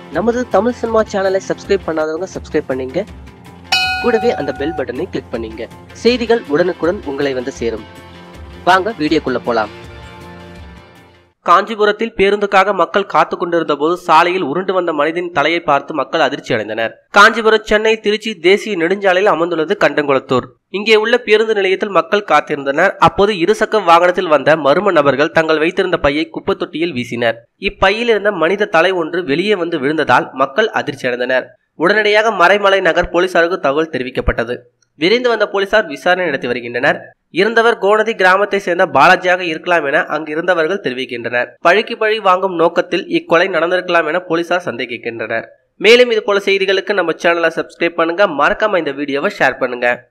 நமது தமிழ் சினிமா சேனலை சப்ஸ்கிரைப் பண்ணாதவங்க சப்ஸ்கிரைப் பண்ணீங்க கூடவே அந்த பெல் பட்டனை கிளிக் பண்ணீங்க செய்திகள் உடனுக்குடன் உங்களை வந்து சேரும் வாங்க வீடியோக்குள்ள போலாம் காஞ்சிபுரத்தில் பேருந்துக்காக மக்கள் காத்து கொண்டிருந்த போது சாலையில் உருண்டு வந்த மனிதனின் தலையை பார்த்து மக்கள் அதிர்ச்சி அடைந்தனர் காஞ்சிபுரம் சென்னை திருச்சி தேசிய நெடுஞ்சாலையில் அமர்ந்துள்ளது கண்டங்குளத்தூர் இங்கே உள்ள பேருந்து நிலையத்தில் மக்கள் காத்திருந்தனர் அப்போது இருசக்கர வாகனத்தில் வந்த மர்ம நபர்கள் தங்கள் வைத்திருந்த பையை குப்பை தொட்டியில் வீசினர் இப்பையில் இருந்த மனித தலை ஒன்று வெளியே வந்து விழுந்ததால் மக்கள் அதிர்ச்சி அடைந்தனர் உடனடியாக மறைமலை நகர் போலீசாருக்கு தகவல் தெரிவிக்கப்பட்டது விரைந்து வந்த போலீசார் விசாரணை நடத்தி வருகின்றனர் இறந்தவர் கோணதி கிராமத்தை சேர்ந்த பாலாஜியாக இருக்கலாம் என அங்கு இருந்தவர்கள் தெரிவிக்கின்றனர் பழிக்கு பழி வாங்கும் நோக்கத்தில் இக்கொலை நடந்திருக்கலாம் என போலீசார் சந்தேகிக்கின்றனர் மேலும் இது போல செய்திகளுக்கு நம்ம சேனலை சப்ஸ்கிரைப் பண்ணுங்க மறக்காம இந்த வீடியோவை ஷேர் பண்ணுங்க